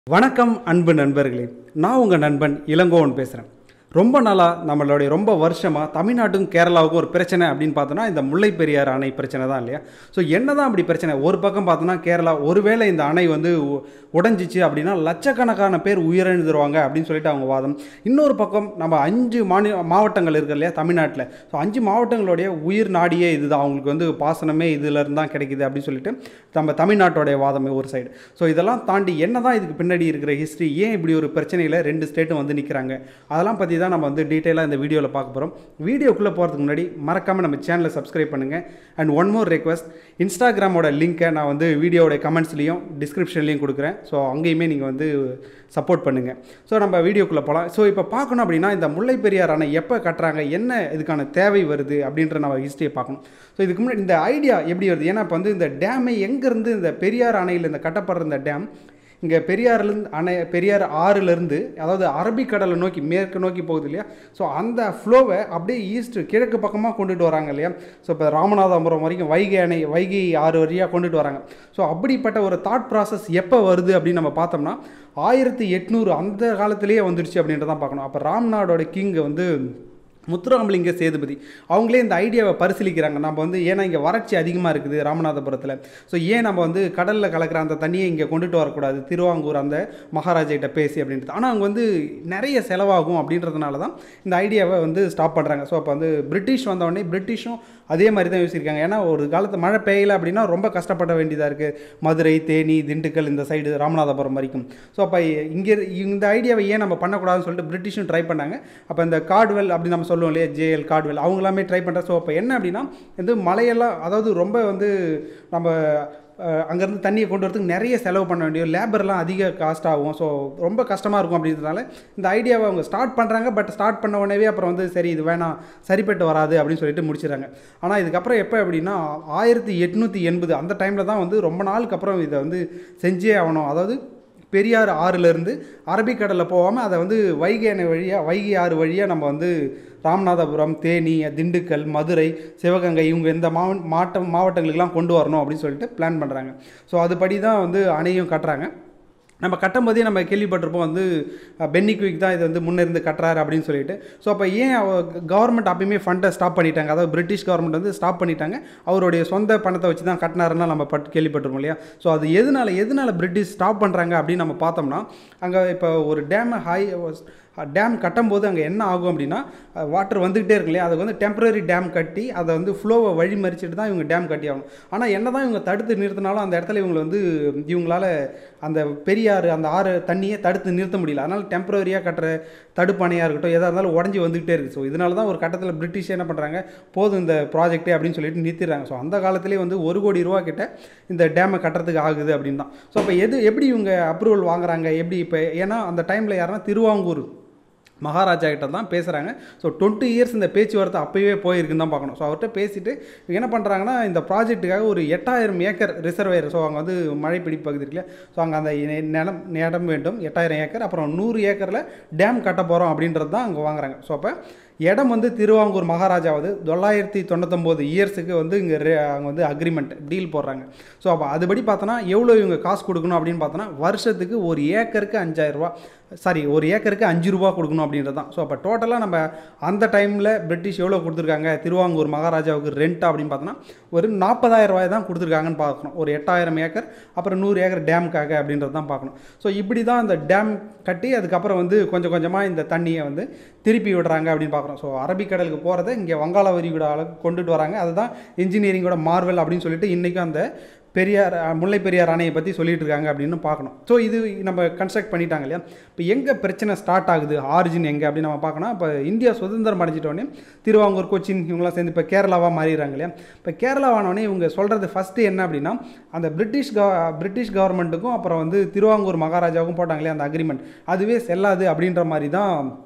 வணக்கம் அன்பு நண்பர்களே நான் உங்கள் நண்பன் இளங்கோவன் பேசுகிறேன் ரொம்ப நாளாக நம்மளுடைய ரொம்ப வருஷமாக தமிழ்நாட்டுக்கும் கேரளாவுக்கும் ஒரு பிரச்சனை அப்படின்னு பார்த்தோன்னா இந்த முல்லை பெரியார் அணை பிரச்சனை தான் இல்லையா ஸோ என்ன தான் அப்படி பிரச்சனை ஒரு பக்கம் பார்த்தோன்னா கேரளா ஒருவேளை இந்த அணை வந்து உ- உடைஞ்சிச்சு அப்படின்னா லட்சக்கணக்கான பேர் உயிரிழந்துருவாங்க அப்படின்னு சொல்லிட்டு அவங்க வாதம் இன்னொரு பக்கம் நம்ம அஞ்சு மாநில மாவட்டங்கள் இருக்கு இல்லையா தமிழ்நாட்டில் ஸோ அஞ்சு மாவட்டங்களுடைய உயிர் நாடியே இதுதான் அவங்களுக்கு வந்து பாசனமே இதிலிருந்து தான் கிடைக்குது அப்படின்னு சொல்லிட்டு நம்ம தமிழ்நாட்டோடைய வாதமே ஒரு சைடு ஸோ இதெல்லாம் தாண்டி என்ன தான் இதுக்கு பின்னாடி இருக்கிற ஹிஸ்ட்ரி ஏன் இப்படி ஒரு பிரச்சனையில் ரெண்டு ஸ்டேட்டும் வந்து நிற்கிறாங்க அதெல்லாம் பற்றி தான் நம்ம வந்து டீட்டெயிலாக இந்த வீடியோவில் பார்க்க போகிறோம் வீடியோக்குள்ளே போகிறதுக்கு முன்னாடி மறக்காமல் நம்ம சேனலை சப்ஸ்கிரைப் பண்ணுங்கள் அண்ட் ஒன் மோர் ரெக்வஸ்ட் இன்ஸ்டாகிராமோட லிங்க்கை நான் வந்து வீடியோவோட கமெண்ட்ஸ்லையும் டிஸ்கிரிப்ஷன்லையும் கொடுக்குறேன் ஸோ அங்கேயுமே நீங்கள் வந்து சப்போர்ட் பண்ணுங்கள் ஸோ நம்ம வீடியோக்குள்ளே போகலாம் ஸோ இப்போ பார்க்கணும் அப்படின்னா இந்த முல்லை பெரியார் அணை எப்போ கட்டுறாங்க என்ன இதுக்கான தேவை வருது அப்படின்ற நம்ம ஹிஸ்ட்ரியை பார்க்கணும் ஸோ இதுக்கு முன்னாடி இந்த ஐடியா எப்படி வருது ஏன்னா இப்போ வந்து இந்த டேமை எங்கேருந்து இந்த பெரியார் அணையில் இந்த கட்டப்படுற இந்த டேம் இங்கே பெரியாறுலேருந்து அணை பெரியார் ஆறுலேருந்து அதாவது அரபிக்கடலை நோக்கி மேற்கு நோக்கி போகுது இல்லையா ஸோ அந்த ஃப்ளோவை அப்படியே ஈஸ்ட் கிழக்கு பக்கமாக கொண்டுட்டு வராங்க இல்லையா ஸோ இப்போ ராமநாதபுரம் வரைக்கும் வைகை அணை வைகை ஆறு வழியாக கொண்டுட்டு வராங்க ஸோ அப்படிப்பட்ட ஒரு தாட் ப்ராசஸ் எப்போ வருது அப்படின்னு நம்ம பார்த்தோம்னா ஆயிரத்தி எட்நூறு அந்த காலத்திலேயே வந்துடுச்சு அப்படின்றதான் பார்க்கணும் அப்போ ராம்நாடோட கிங் வந்து முத்துராமலிங்க சேதுபதி அவங்களே இந்த ஐடியாவை பரிசீலிக்கிறாங்க நம்ம வந்து ஏன்னா இங்கே வறட்சி அதிகமாக இருக்குது ராமநாதபுரத்தில் ஸோ ஏன் நம்ம வந்து கடலில் கலக்கிற அந்த தண்ணியை இங்கே கொண்டுட்டு வரக்கூடாது திருவாங்கூர் அந்த மகாராஜா கிட்ட பேசி அப்படின்றது ஆனால் அவங்க வந்து நிறைய செலவாகும் அப்படின்றதுனால தான் இந்த ஐடியாவை வந்து ஸ்டாப் பண்ணுறாங்க ஸோ அப்போ வந்து பிரிட்டிஷ் வந்தவொடனே பிரிட்டிஷும் அதே மாதிரி தான் யோசிச்சிருக்காங்க ஏன்னா ஒரு காலத்து மழை பெய்யல அப்படின்னா ரொம்ப கஷ்டப்பட வேண்டியதாக இருக்குது மதுரை தேனி திண்டுக்கல் இந்த சைடு ராமநாதபுரம் வரைக்கும் ஸோ அப்போ இங்கே இந்த ஐடியாவை ஏன் நம்ம பண்ணக்கூடாதுன்னு சொல்லிட்டு பிரிட்டிஷும் ட்ரை பண்ணாங்க அப்போ இந்த கார்டுவெல் அப்படி நம்ம சொல்லுவோம் இல்லையா ஜேஎல் கார்டுவெல் அவங்க எல்லாமே ட்ரை பண்ணுற ஸோ அப்போ என்ன அப்படின்னா வந்து மலையெல்லாம் அதாவது ரொம்ப வந்து நம்ம அஹ், அங்கேருந்து தண்ணியை கொண்டு வரதுக்கு நிறைய செலவு பண்ண வேண்டிய லேபர்லாம் அதிக காஸ்ட் ஆகும் ஸோ ரொம்ப கஷ்டமாக இருக்கும் அப்படின்றதுனால இந்த ஐடியாவை அவங்க ஸ்டார்ட் பண்ணுறாங்க பட் ஸ்டார்ட் பண்ண உடனே அப்புறம் வந்து சரி இது வேணாம் சரிப்பட்டு வராது அப்படின்னு சொல்லிட்டு முடிச்சிடுறாங்க ஆனால் இதுக்கப்புறம் எப்போ அப்படின்னா ஆயிரத்தி எட்நூற்றி எண்பது அந்த டைமில் தான் வந்து ரொம்ப நாளுக்கு அப்புறம் இதை வந்து செஞ்சே ஆகணும் அதாவது பெரியார் ஆறுலேருந்து அரபிக்கடலில் போகாமல் அதை வந்து வைகை அணை வழியாக வைகை ஆறு வழியாக நம்ம வந்து ராமநாதபுரம் தேனி திண்டுக்கல் மதுரை சிவகங்கை இவங்க இந்த மாவ மாவட்ட மாவட்டங்களுக்கெல்லாம் கொண்டு வரணும் அப்படின்னு சொல்லிட்டு பிளான் பண்ணுறாங்க ஸோ அதுபடி தான் வந்து அணையும் கட்டுறாங்க நம்ம கட்டும்போதே நம்ம கேள்விப்பட்டிருப்போம் வந்து பென்னி குயிக் தான் இது வந்து முன்னிருந்து கட்டுறாரு அப்படின்னு சொல்லிட்டு ஸோ அப்போ ஏன் கவர்மெண்ட் அப்பயுமே ஃபண்டை ஸ்டாப் பண்ணிட்டாங்க அதாவது பிரிட்டிஷ் கவர்மெண்ட் வந்து ஸ்டாப் பண்ணிட்டாங்க அவருடைய சொந்த பணத்தை வச்சு தான் கட்டினாருன்னா நம்ம பட் கேள்விப்பட்டிருப்போம் இல்லையா ஸோ அது எதனால எதனால பிரிட்டிஷ் ஸ்டாப் பண்ணுறாங்க அப்படின்னு நம்ம பார்த்தோம்னா அங்கே இப்போ ஒரு டேம் ஹை டேம் கட்டும்போது அங்கே என்ன ஆகும் அப்படின்னா வாட்டர் வந்துக்கிட்டே இருக்கு இல்லையா அதுக்கு வந்து டெம்பரரி டேம் கட்டி அதை வந்து ஃப்ளோவை வழிமறிச்சிட்டு தான் இவங்க டேம் கட்டி ஆகணும் ஆனால் என்ன தான் இவங்க தடுத்து நிறுத்தினாலும் அந்த இடத்துல இவங்களை வந்து இவங்களால அந்த பெரியாறு அந்த ஆறு தண்ணியை தடுத்து நிறுத்த முடியல அதனால் டெம்பரரியாக கட்டுற தடுப்பணையாக இருக்கட்டும் எதாக இருந்தாலும் உடஞ்சி வந்துகிட்டே இருக்குது ஸோ இதனால தான் ஒரு கட்டத்தில் பிரிட்டிஷ் என்ன பண்ணுறாங்க போதும் இந்த ப்ராஜெக்ட்டே அப்படின்னு சொல்லிட்டு நிறுத்திடுறாங்க ஸோ அந்த காலத்திலே வந்து ஒரு கோடி ரூபா கிட்ட இந்த டேமை கட்டுறதுக்கு ஆகுது அப்படின்னு தான் ஸோ அப்போ எது எப்படி இவங்க அப்ரூவல் வாங்குறாங்க எப்படி இப்போ ஏன்னா அந்த டைமில் யாருன்னா திருவாங்கூர் மகாராஜா கிட்ட தான் பேசுகிறாங்க ஸோ டுவெண்ட்டி இயர்ஸ் இந்த பேச்சுவார்த்தை அப்போயே போயிருக்குன்னு தான் பார்க்கணும் ஸோ அவர்கிட்ட பேசிட்டு இவங்க என்ன பண்ணுறாங்கன்னா இந்த ப்ராஜெக்ட்டுக்காக ஒரு எட்டாயிரம் ஏக்கர் ரிசர்வேயர் ஸோ அங்கே வந்து மழைப்பிடி பகுதி இருக்குல்ல ஸோ அங்கே அந்த நி- நிலம் நிலம் வேண்டும் எட்டாயிரம் ஏக்கர் அப்புறம் நூறு ஏக்கரில் டேம் கட்ட போகிறோம் அப்படின்றது தான் அங்கே வாங்குறாங்க ஸோ அப்போ இடம் வந்து திருவாங்கூர் மகாராஜாவது தொள்ளாயிரத்தி தொண்ணூத்தொம்போது இயர்ஸுக்கு வந்து இங்கே அங்கே வந்து அக்ரிமெண்ட் டீல் போடுறாங்க ஸோ அப்போ அதுபடி பார்த்தோன்னா எவ்வளோ இவங்க காசு கொடுக்கணும் அப்படின்னு பார்த்தோன்னா வருஷத்துக்கு ஒரு ஏக்கருக்கு அஞ்சாயிரம் ரூபா சாரி ஒரு ஏக்கருக்கு அஞ்சு ரூபா கொடுக்கணும் அப்படின்றது தான் ஸோ அப்போ டோட்டலாக நம்ம அந்த டைமில் பிரிட்டிஷ் எவ்வளோ கொடுத்துருக்காங்க திருவாங்கூர் மகாராஜாவுக்கு ரெண்ட் அப்படின்னு பார்த்தோன்னா ஒரு நாற்பதாயிரம் ரூபாய் தான் கொடுத்துருக்காங்கன்னு பார்க்கணும் ஒரு எட்டாயிரம் ஏக்கர் அப்புறம் நூறு ஏக்கர் டேமுக்காக அப்படின்றது தான் பார்க்கணும் ஸோ இப்படி தான் அந்த டேம் கட்டி அதுக்கப்புறம் வந்து கொஞ்சம் கொஞ்சமாக இந்த தண்ணியை வந்து திருப்பி விடுறாங்க அப்படின்னு பார்க்குறோம் ஸோ அரபிக்கடலுக்கு போகிறத இங்கே வங்காள விரிகுடா அளவுக்கு கொண்டுட்டு வராங்க அதுதான் இன்ஜினியரிங்கோட மார்வல் அப்படின்னு சொல்லிட்டு இன்றைக்கும் அந்த பெரியார் அஹ், முல்லை பெரியார் அணையை பற்றி சொல்லிட்டு இருக்காங்க அப்படின்னு பார்க்கணும் ஸோ இது நம்ம கன்ஸ்ட்ரக்ட் பண்ணிட்டாங்க இல்லையா இப்போ எங்கே பிரச்சனை ஸ்டார்ட் ஆகுது ஆரிஜின் எங்கே அப்படின்னு நம்ம பார்க்கணும் இப்போ இந்தியா சுதந்திரம் அடைஞ்சிட்டோடனே திருவாங்கூர் கொச்சின் இவங்களாம் சேர்ந்து இப்போ கேரளாவாக மாறிடுறாங்க இல்லையா இப்போ கேரளாவானோடனே இவங்க சொல்கிறது ஃபஸ்ட்டு என்ன அப்படின்னா அந்த பிரிட்டிஷ் கவ பிரிட்டிஷ் கவர்மெண்ட்டுக்கும் அப்புறம் வந்து திருவாங்கூர் மகாராஜாவுக்கும் போட்டாங்க இல்லையா அந்த அக்ரிமெண்ட் அதுவே செல்லாது அப்படின்ற மாதிரி தான்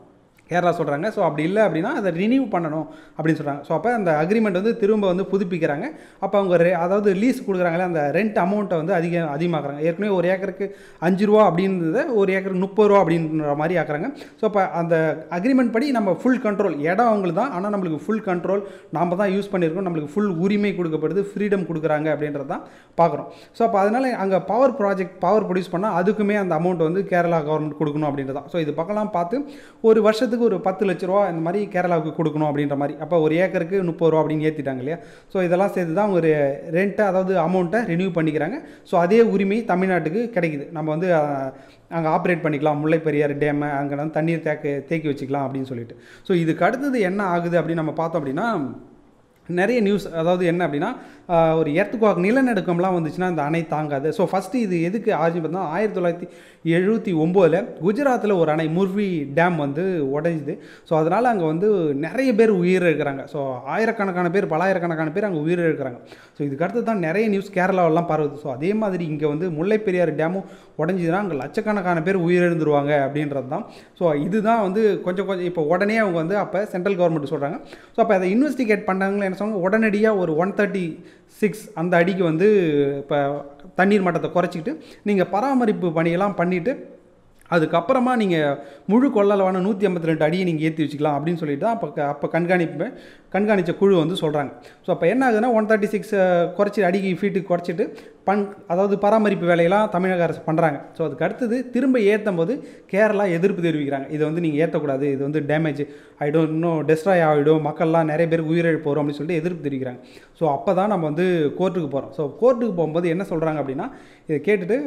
கேரளா சொல்கிறாங்க ஸோ அப்படி இல்லை அப்படின்னா அதை ரினியூ பண்ணணும் அப்படின்னு சொல்கிறாங்க ஸோ அப்போ அந்த அக்ரிமெண்ட் வந்து திரும்ப வந்து புதுப்பிக்கிறாங்க அப்போ அவங்க re- அதாவது லீஸ் கொடுக்குறாங்களே அந்த ரெண்ட் அமௌண்ட்டை வந்து அதிகம் அதிகமாக்குறாங்க ஏற்கனவே ஒரு ஏக்கருக்கு அஞ்சு ரூபா அப்படின்றத ஒரு ஏக்கருக்கு முப்பது ரூபா அப்படின்ற மாதிரி ஆக்குறாங்க ஸோ அப்போ அந்த அக்ரிமெண்ட் படி நம்ம ஃபுல் கண்ட்ரோல் இடம் அவங்களுக்கு தான் ஆனால் நம்மளுக்கு ஃபுல் கண்ட்ரோல் நாம் தான் யூஸ் பண்ணியிருக்கோம் நம்மளுக்கு ஃபுல் உரிமை கொடுக்கப்படுது ஃப்ரீடம் கொடுக்குறாங்க அப்படின்றது தான் பார்க்குறோம் ஸோ அப்போ அதனால் அங்கே பவர் ப்ராஜெக்ட் பவர் ப்ரொடியூஸ் பண்ணால் அதுக்குமே அந்த அமௌண்ட் வந்து கேரளா கவர்மெண்ட் கொடுக்கணும் அப்படின்றது தான் ஸோ இது பக்கம்லாம் பார்த்து ஒரு வருஷத்துக்கு ஒரு பத்து லட்ச ரூபா இந்த மாதிரி கேரளாவுக்கு கொடுக்கணும் அப்படின்ற மாதிரி அப்போ ஒரு ஏக்கருக்கு முப்பது ரூபா அப்படின்னு ஏற்றிட்டாங்க இல்லையா ஸோ இதெல்லாம் சேர்த்து தான் ஒரு ரெண்ட்டை அதாவது அமௌண்ட்டை ரினியூ பண்ணிக்கிறாங்க ஸோ அதே உரிமை தமிழ்நாட்டுக்கு கிடைக்குது நம்ம வந்து அங்கே ஆப்ரேட் பண்ணிக்கலாம் முல்லை பெரியார் டேமை அங்கே வந்து தண்ணீர் தேக்க தேக்கி வச்சுக்கலாம் அப்படின்னு சொல்லிட்டு ஸோ இதுக்கு அடுத்தது என்ன ஆகுது அப்படின்னு நம்ம பார்த்தோம் அப்படின்னா நிறைய நியூஸ் அதாவது என்ன அப்படின்னா ஆஹ், ஒரு எர்த்துக்குவாக் நிலநடுக்கம்லாம் வந்துச்சுன்னா இந்த அணை தாங்காது ஸோ ஃபஸ்ட்டு இது எதுக்கு ஆரம்பி பார்த்தா ஆயிரத்தி தொள்ளாயிரத்தி எழுபத்தி ஒம்போதில் குஜராத்தில் ஒரு அணை முர்வி டேம் வந்து உடைஞ்சுது ஸோ அதனால் அங்கே வந்து நிறைய பேர் உயிரிழக்கிறாங்க ஸோ ஆயிரக்கணக்கான பேர் பலாயிரக்கணக்கான பேர் அங்கே உயிரிழக்கிறாங்க ஸோ இதுக்கு அடுத்து தான் நிறைய நியூஸ் கேரளாவெல்லாம் பரவுது ஸோ அதே மாதிரி இங்கே வந்து முல்லை பெரியார் டேமும் உடஞ்சிதுன்னா அங்கே லட்சக்கணக்கான பேர் உயிரிழந்துருவாங்க அப்படின்றது தான் ஸோ இதுதான் வந்து கொஞ்சம் கொஞ்சம் இப்போ உடனே அவங்க வந்து அப்போ சென்ட்ரல் கவர்மெண்ட் சொல்கிறாங்க ஸோ அப்போ அதை இன்வெஸ்டிகேட் பண்ணாங்களே என்ன சொன்னாங்க உடனடியாக ஒரு ஒன் தேர்ட்டி சிக்ஸ் அந்த அடிக்கு வந்து இப்போ தண்ணீர் மட்டத்தை குறைச்சிக்கிட்டு நீங்கள் பராமரிப்பு பணியெல்லாம் பண்ணிவிட்டு அதுக்கப்புறமா நீங்கள் முழு கொள்ளளவான நூற்றி ஐம்பத்தி ரெண்டு அடியை நீங்கள் ஏற்றி வச்சுக்கலாம் அப்படின்னு சொல்லிட்டு தான் அப்போ அப்போ கண்காணிப்பு கண்காணித்த குழு வந்து சொல்கிறாங்க ஸோ அப்போ என்ன ஆகுதுன்னா ஒன் தேர்ட்டி சிக்ஸ் குறைச்சி அடிக்கு ஃபீட்டுக்கு குறைச்சிட்டு பண் அதாவது பராமரிப்பு வேலையெல்லாம் தமிழக அரசு பண்ணுறாங்க ஸோ அதுக்கு அடுத்தது திரும்ப ஏற்றும் போது கேரளா எதிர்ப்பு தெரிவிக்கிறாங்க இதை வந்து நீங்கள் ஏற்றக்கூடாது இது வந்து டேமேஜ் ஆகிடும் இன்னும் டெஸ்ட்ராய் ஆகிடும் மக்கள்லாம் நிறைய பேர் உயிரிழப்பு வரும் அப்படின்னு சொல்லிட்டு எதிர்ப்பு தெரிவிக்கிறாங்க ஸோ அப்போ தான் நம்ம வந்து கோர்ட்டுக்கு போகிறோம் ஸோ கோர்ட்டுக்கு போகும்போது என்ன சொல்கிறாங்க அப்படின்னா இதை கேட்டுட்டு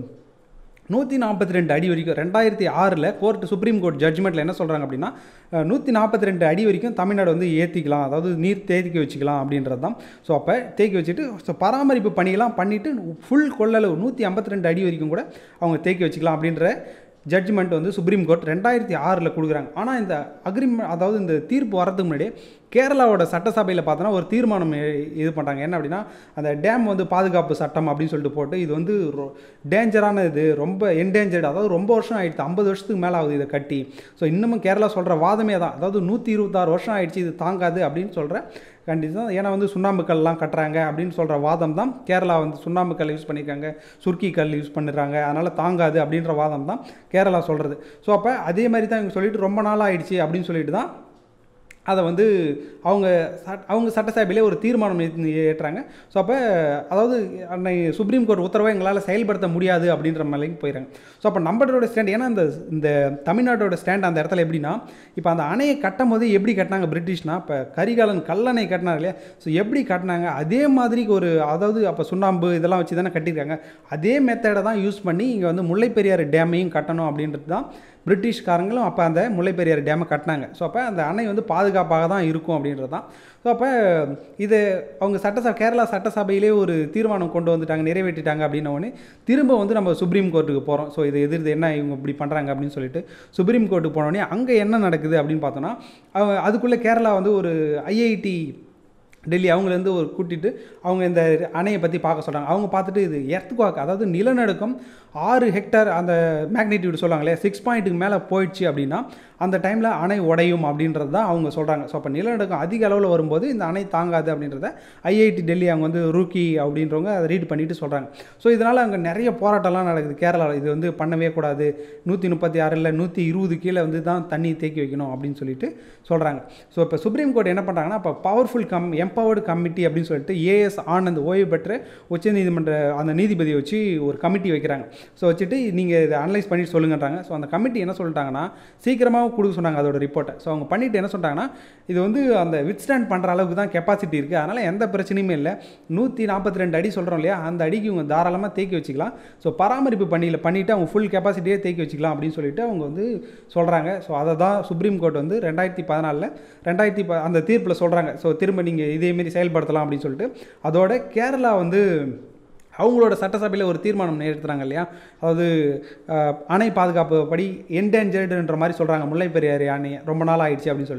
நூற்றி நாற்பத்தி ரெண்டு அடி வரைக்கும் ரெண்டாயிரத்தி ஆறில் கோர்ட் சுப்ரீம் கோர்ட் ஜட்ஜ்மெண்ட்டில் என்ன சொல்கிறாங்க அப்படின்னா நூற்றி நாற்பத்தி ரெண்டு அடி வரைக்கும் தமிழ்நாடு வந்து ஏற்றிக்கலாம் அதாவது நீர் தேக்கி வச்சுக்கலாம் அப்படின்றது தான் ஸோ அப்போ தேக்கி வச்சுட்டு ஸோ பராமரிப்பு பணியெல்லாம் பண்ணிவிட்டு ஃபுல் கொள்ளளவு நூற்றி ஐம்பத்தி ரெண்டு அடி வரைக்கும் கூட அவங்க தேக்கி வச்சுக்கலாம் அப்படின்ற ஜட்ஜ்மெண்ட் வந்து சுப்ரீம் கோர்ட் ரெண்டாயிரத்தி ஆறில் கொடுக்குறாங்க ஆனால் இந்த அக்ரிமெண்ட் அதாவது இந்த தீர்ப்பு வரதுக்கு முன்னாடியே கேரளாவோட சட்டசபையில் பார்த்தோன்னா ஒரு தீர்மானம் எ- இது பண்ணுறாங்க என்ன அப்படின்னா அந்த டேம் வந்து பாதுகாப்பு சட்டம் அப்படின்னு சொல்லிட்டு போட்டு இது வந்து டேஞ்சரான இது ரொம்ப என்டேஞ்சர்டு அதாவது ரொம்ப வருஷம் ஆயிடுச்சு ஐம்பது வருஷத்துக்கு மேலே ஆகுது இதை கட்டி ஸோ இன்னமும் கேரளா சொல்கிற வாதமே தான் அதாவது நூற்றி இருபத்தாறு வருஷம் ஆயிடுச்சு இது தாங்காது அப்படின்னு சொல்கிற கண்டிப்பாக ஏன்னா வந்து சுண்ணாம்பு கல்லாம் கட்டுறாங்க அப்படின்னு சொல்கிற வாதம் தான் கேரளா வந்து சுண்ணாம்பு கல் யூஸ் பண்ணியிருக்காங்க சுர்க்கி கல் யூஸ் பண்ணிடுறாங்க அதனால் தாங்காது அப்படின்ற வாதம் தான் கேரளா சொல்கிறது ஸோ அப்போ அதே மாதிரி தான் இவங்க சொல்லிட்டு ரொம்ப நாள் ஆயிடுச்சு அப்படின்னு சொல்லிட்டு தான் அதை வந்து அவங்க சட் அவங்க சட்டசபையிலே ஒரு தீர்மானம் ஏத்து- ஏற்றுறாங்க ஸோ அப்போ அதாவது அன்னை சுப்ரீம் கோர்ட் உத்தரவை எங்களால் செயல்படுத்த முடியாது அப்படின்ற நிலைக்கு போயிடுறாங்க ஸோ அப்போ நம்மளோட ஸ்டாண்ட் ஏன்னா இந்த இந்த தமிழ்நாட்டோட ஸ்டாண்ட் அந்த இடத்துல எப்படின்னா இப்போ அந்த அணையை கட்டும் போது எப்படி கட்டினாங்க பிரிட்டிஷ்னா இப்போ கரிகாலன் கல்லணை கட்டினார் இல்லையா ஸோ எப்படி கட்டினாங்க அதே மாதிரி ஒரு அதாவது அப்போ சுண்ணாம்பு இதெல்லாம் வச்சு தானே கட்டியிருக்காங்க அதே மெத்தடை தான் யூஸ் பண்ணி இங்கே வந்து முல்லைப் பெரியாறு டேமையும் கட்டணும் அப்படின்றது தான் பிரிட்டிஷ்காரங்களும் அப்போ அந்த முல்லைப் பெரியாறு டேமை கட்டினாங்க ஸோ அப்போ அந்த அணை வந்து பாதுகாப்பாக தான் இருக்கும் அப்படின்றது தான் ஸோ அப்போ இது அவங்க சட்டசபை கேரளா சட்டசபையிலே ஒரு தீர்மானம் கொண்டு வந்துட்டாங்க நிறைவேற்றிட்டாங்க அப்படின்ன உடனே திரும்ப வந்து நம்ம சுப்ரீம் கோர்ட்டுக்கு போகிறோம் ஸோ இது எதிர்த்து என்ன இவங்க இப்படி பண்ணுறாங்க அப்படின்னு சொல்லிட்டு சுப்ரீம் கோர்ட்டுக்கு போனோடனே அங்கே என்ன நடக்குது அப்படின்னு பார்த்தோன்னா அவ- அதுக்குள்ளே கேரளா வந்து ஒரு ஐஐடி டெல்லி அவங்களேருந்து ஒரு கூட்டிட்டு அவங்க இந்த அணையை பற்றி பார்க்க சொல்கிறாங்க அவங்க பார்த்துட்டு இது எர்த்குவாக் அதாவது நிலநடுக்கம் ஆறு ஹெக்டர் அந்த மேக்னிடியூட் சொல்லுவாங்களே சிக்ஸ் பாயிண்ட்டுக்கு மேலே போயிடுச்சு அப்படின்னா அந்த டைமில் அணை உடையும் அப்படின்றது தான் அவங்க சொல்கிறாங்க ஸோ அப்போ நிலநடுக்கம் அதிக அளவில் வரும்போது இந்த அணை தாங்காது அப்படின்றத ஐஐடி டெல்லி அவங்க வந்து ரூக்கி அப்படின்றவங்க அதை ரீட் பண்ணிட்டு சொல்கிறாங்க ஸோ இதனால் அங்கே நிறைய போராட்டம்லாம் நடக்குது கேரளாவில் இது வந்து பண்ணவே கூடாது நூற்றி முப்பத்தி ஆறில் நூற்றி இருபது கீழே வந்து தான் தண்ணி தேக்கி வைக்கணும் அப்படின்னு சொல்லிட்டு சொல்கிறாங்க ஸோ இப்போ சுப்ரீம் கோர்ட் என்ன பண்ணுறாங்கன்னா இப்போ பவர்ஃபுல் கம் எம்பவர்டு கமிட்டி அப்படின்னு சொல்லிட்டு ஏஎஸ் ஆனந்த் ஓய்வு பெற்ற உச்சநீதிமன்ற அந்த நீதிபதியை வச்சு ஒரு கமிட்டி வைக்கிறாங்க ஸோ வச்சுட்டு நீங்கள் இதை அனலைஸ் பண்ணிட்டு சொல்லுங்கன்றாங்க ஸோ அந்த கமிட்டி என்ன சொல்லிட்டாங்கன்னா சீக்கிரமாக கொடுக்க சொன்னாங்க அதோட ரிப்போர்ட்டை ஸோ அவங்க பண்ணிட்டு என்ன சொல்லிட்டாங்கன்னா இது வந்து அந்த வித்ஸ்டாண்ட் பண்ணுற அளவுக்கு தான் கெப்பாசிட்டி இருக்குது அதனால் எந்த பிரச்சனையுமே இல்லை நூற்றி நாற்பத்தி ரெண்டு அடி சொல்கிறோம் இல்லையா அந்த அடிக்கு இவங்க தாராளமாக தேக்கி வச்சுக்கலாம் ஸோ பராமரிப்பு பணியில் பண்ணிவிட்டு அவங்க ஃபுல் கெப்பாசிட்டியே தேக்கி வச்சுக்கலாம் அப்படின்னு சொல்லிட்டு அவங்க வந்து சொல்கிறாங்க ஸோ அதை தான் சுப்ரீம் கோர்ட் வந்து ரெண்டாயிரத்தி பதினாலில் ரெண்டாயிரத்தி ப அந்த தீர்ப்பில் சொல்கிறாங்க ஸோ திரும்ப நீங்கள் இதேமாரி செயல்படுத்தலாம் அப்படின்னு சொல்லிட்டு அதோட கேரளா வந்து அவங்களோட சட்டசபையில் ஒரு தீர்மானம் நிறைவேற்றுறாங்க இல்லையா அதாவது அஹ், அணை பாதுகாப்பு படி என்டேஞ்சர்டுன்ற மாதிரி சொல்கிறாங்க முல்லை பெரியாறு அணை ரொம்ப நாள் ஆயிடுச்சு அப்படின்னு சொல்லிட்டு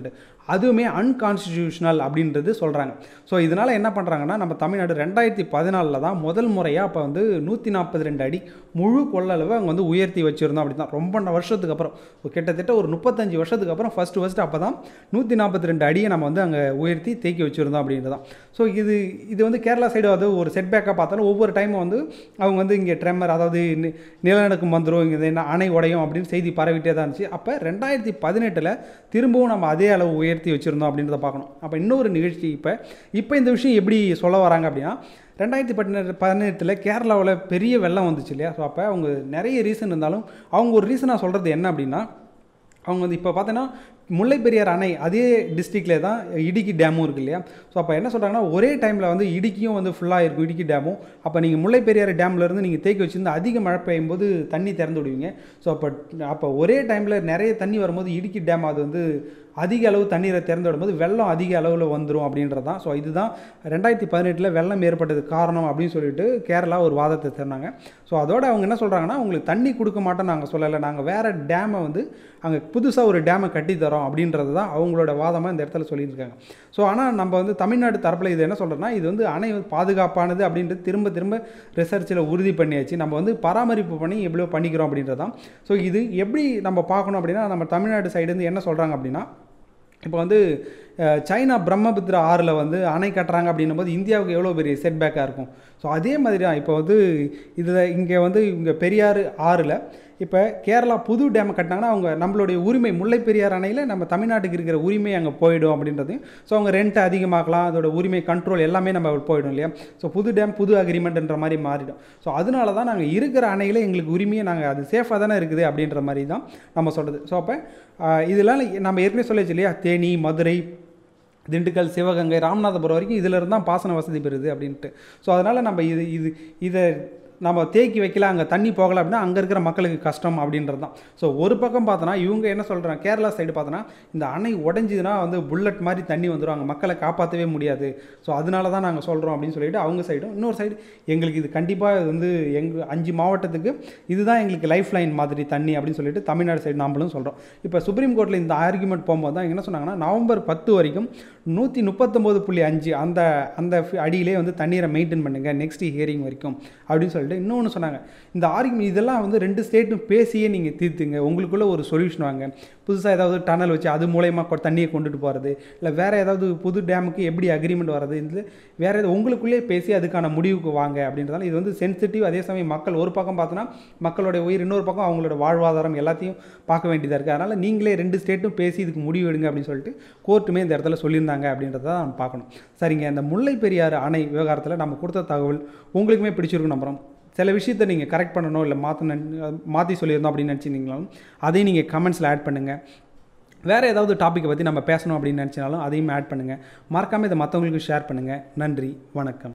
அதுவுமே அன்கான்ஸ்டிடியூஷனல் அப்படின்றது சொல்கிறாங்க ஸோ இதனால் என்ன பண்ணுறாங்கன்னா நம்ம தமிழ்நாடு ரெண்டாயிரத்தி பதினாலில் தான் முதல் முறையாக அப்போ வந்து நூற்றி நாற்பது ரெண்டு அடி முழு கொள்ளளவு அவங்க வந்து உயர்த்தி வச்சுருந்தோம் அப்படி தான் ரொம்ப ந- வருஷத்துக்கு அப்புறம் ஒரு கிட்டத்தட்ட ஒரு முப்பத்தஞ்சு வருஷத்துக்கு அப்புறம் ஃபஸ்ட்டு ஃபஸ்ட்டு அப்போ தான் நூற்றி நாற்பத்தி ரெண்டு அடியை நம்ம வந்து அங்கே உயர்த்தி தேக்கி வச்சுருந்தோம் அப்படின்றது தான் ஸோ இது இது வந்து கேரளா சைடு வந்து ஒரு செட்பேக்காக பார்த்தாலும் ஒவ்வொரு டைமும் வந்து அவங்க வந்து இங்கே ட்ரெம்மர் அதாவது நி- நிலநடுக்கம் வந்துடும் இங்கே என்ன அணை உடையும் அப்படின்னு செய்தி பரவிட்டே தான் இருந்துச்சு அப்போ ரெண்டாயிரத்தி பதினெட்டில் திரும்பவும் நம்ம அதே அளவு உயர்த்தி வச்சுருந்தோம் அப்படின்றத பார்க்கணும் அப்போ இன்னொரு நிகழ்ச்சி இப்போ இப்போ இந்த விஷயம் எப்படி சொல்ல வராங்க அப்படின்னா ரெண்டாயிரத்தி பதினெட்டு பதினெட்டில் கேரளாவில் பெரிய வெள்ளம் வந்துச்சு இல்லையா ஸோ அப்போ அவங்க நிறைய ரீசன் இருந்தாலும் அவங்க ஒரு ரீசனாக சொல்கிறது என்ன அப்படின்னா அவங்க வந்து இப்போ பார்த்தீங்கன்னா முல்லை பெரியார் அணை அதே டிஸ்ட்ரிக்ட்லேயே தான் இடுக்கி டேமும் இருக்கு இல்லையா ஸோ அப்போ என்ன சொல்கிறாங்கன்னா ஒரே டைமில் வந்து இடுக்கியும் வந்து ஃபுல்லாக இருக்கும் இடுக்கி டேமும் அப்போ நீங்கள் முல்லை பெரியார் டேம்லேருந்து நீங்கள் தேக்கி வச்சிருந்து அதிக மழை பெய்யும் போது தண்ணி திறந்து விடுவீங்க ஸோ அப்போ அப்போ ஒரே டைமில் நிறைய தண்ணி வரும்போது இடுக்கி டேம் அது வந்து அதிக அளவு தண்ணீரை திறந்து விடும்போது வெள்ளம் அதிக அளவில் வந்துடும் அப்படின்றது தான் ஸோ இதுதான் ரெண்டாயிரத்தி பதினெட்டில் வெள்ளம் ஏற்பட்டது காரணம் அப்படின்னு சொல்லிட்டு கேரளா ஒரு வாதத்தை தந்தாங்க ஸோ அதோட அவங்க என்ன சொல்கிறாங்கன்னா உங்களுக்கு தண்ணி கொடுக்க மாட்டோம் நாங்கள் சொல்லலை நாங்கள் வேறு டேமை வந்து அங்கே புதுசாக ஒரு டேமை கட்டி தரோம் அப்படின்றது தான் அவங்களோட வாதமாக இந்த இடத்துல சொல்லியிருக்காங்க ஸோ ஆனால் நம்ம வந்து தமிழ்நாடு தரப்பில் இது என்ன சொல்கிறோன்னா இது வந்து அணை வந்து பாதுகாப்பானது அப்படின்றது திரும்ப திரும்ப ரிசர்ச்சில் உறுதி பண்ணியாச்சு நம்ம வந்து பராமரிப்பு பண்ணி எவ்வளோ பண்ணிக்கிறோம் அப்படின்றது தான் ஸோ இது எப்படி நம்ம பார்க்கணும் அப்படின்னா நம்ம தமிழ்நாடு சைடு இருந்து என்ன சொல்கிறாங்க அப்படின்னா இப்போ வந்து அஹ், சைனா பிரம்மபுத்திரா ஆறில் வந்து அணை கட்டுறாங்க அப்படின்னும் போது இந்தியாவுக்கு எவ்வளோ பெரிய செட்பேக்காக இருக்கும் ஸோ அதே மாதிரி தான் இப்போ வந்து இதில் இங்கே வந்து இங்கே பெரியாறு ஆறில் இப்போ கேரளா புது டேமை கட்டினாங்கன்னா அவங்க நம்மளுடைய உரிமை முல்லை பெரியார் அணையில் நம்ம தமிழ்நாட்டுக்கு இருக்கிற உரிமை அங்கே போயிடும் அப்படின்றதையும் ஸோ அவங்க ரெண்ட் அதிகமாக்கலாம் அதோட உரிமை கண்ட்ரோல் எல்லாமே நம்ம போயிடும் இல்லையா ஸோ புது டேம் புது அக்ரிமெண்ட்ன்ற மாதிரி மாறிடும் ஸோ அதனால தான் நாங்கள் இருக்கிற அணையில் எங்களுக்கு உரிமையை நாங்கள் அது சேஃபாக தானே இருக்குது அப்படின்ற மாதிரி தான் நம்ம சொல்கிறது ஸோ அப்போ இதெல்லாம் நம்ம ஏற்கனவே சொல்லிச்சு இல்லையா தேனி மதுரை திண்டுக்கல் சிவகங்கை ராமநாதபுரம் வரைக்கும் இதில் இருந்தால் பாசன வசதி பெறுது அப்படின்ட்டு ஸோ அதனால் நம்ம இது இது இதை நம்ம தேக்கி வைக்கல அங்கே தண்ணி போகலை அப்படின்னா அங்கே இருக்கிற மக்களுக்கு கஷ்டம் அப்படின்றது தான் ஸோ ஒரு பக்கம் பார்த்தோன்னா இவங்க என்ன சொல்கிறாங்க கேரளா சைடு பார்த்தோன்னா இந்த அணை உடஞ்சிதுன்னா வந்து புல்லட் மாதிரி தண்ணி வந்துடும் அங்கே மக்களை காப்பாற்றவே முடியாது ஸோ அதனால தான் நாங்கள் சொல்கிறோம் அப்படின்னு சொல்லிட்டு அவங்க சைடும் இன்னொரு சைடு எங்களுக்கு இது கண்டிப்பாக இது வந்து எங்கள் அஞ்சு மாவட்டத்துக்கு இதுதான் எங்களுக்கு லைஃப் லைன் மாதிரி தண்ணி அப்படின்னு சொல்லிட்டு தமிழ்நாடு சைடு நாமளும் சொல்கிறோம் இப்போ சுப்ரீம் கோர்ட்டில் இந்த ஆர்குமெண்ட் போகும்போது தான் என்ன சொன்னாங்கன்னா நவம்பர் பத்து வரைக்கும் நூற்றி முப்பத்தொம்போது புள்ளி அஞ்சு அந்த அந்த ஃபி- அடியிலே வந்து தண்ணீரை மெயின்டைன் பண்ணுங்க நெக்ஸ்ட் ஹியரிங் வரைக்கும் அப்படின்னு சொல்லிட்டு இன்னொன்று சொன்னாங்க இந்த ஆர்குமெண்ட் இதெல்லாம் வந்து ரெண்டு ஸ்டேட்டும் பேசியே நீங்கள் தீர்த்துங்க உங்களுக்குள்ள ஒரு சொல்யூஷன் வாங்க புதுசாக ஏதாவது டனல் வச்சு அது மூலயமா கொ- தண்ணியை கொண்டுட்டு போகிறது இல்லை வேறு ஏதாவது புது டேமுக்கு எப்படி அக்ரிமெண்ட் வர்றது இது வேறு ஏதாவது உங்களுக்குள்ளே பேசி அதுக்கான முடிவுக்கு வாங்க அப்படின்றதால இது வந்து சென்சிட்டிவ் அதே சமயம் மக்கள் ஒரு பக்கம் பார்த்தோன்னா மக்களுடைய உயிர் இன்னொரு பக்கம் அவங்களோட வாழ்வாதாரம் எல்லாத்தையும் பார்க்க வேண்டியதாக இருக்குது அதனால் நீங்களே ரெண்டு ஸ்டேட்டும் பேசி இதுக்கு முடிவு எடுங்க அப்படின்னு சொல்லிட்டு கோர்ட்டுமே இந்த இடத்துல சொல்லியிருந்தாங்க அப்படின்றத தான் நம்ம பார்க்கணும் சரிங்க இந்த முல்லை பெரியாறு அணை விவகாரத்தில் நம்ம கொடுத்த தகவல் உங்களுக்குமே பிடிச்சிருக்கும் நம்புறோம் சில விஷயத்தை நீங்கள் கரெக்ட் பண்ணணும் இல்லை மாற்ற மாற்றி சொல்லியிருந்தோம் அப்படின்னு நினச்சிருந்தீங்களாலும் அதையும் நீங்கள் கமெண்ட்ஸில் ஆட் பண்ணுங்கள் வேறு ஏதாவது டாப்பிக்கை பற்றி நம்ம பேசணும் அப்படின்னு நினச்சினாலும் அதையும் ஆட் பண்ணுங்கள் மறக்காமல் இதை மற்றவங்களுக்கு ஷேர் பண்ணுங்கள் நன்றி வணக்கம்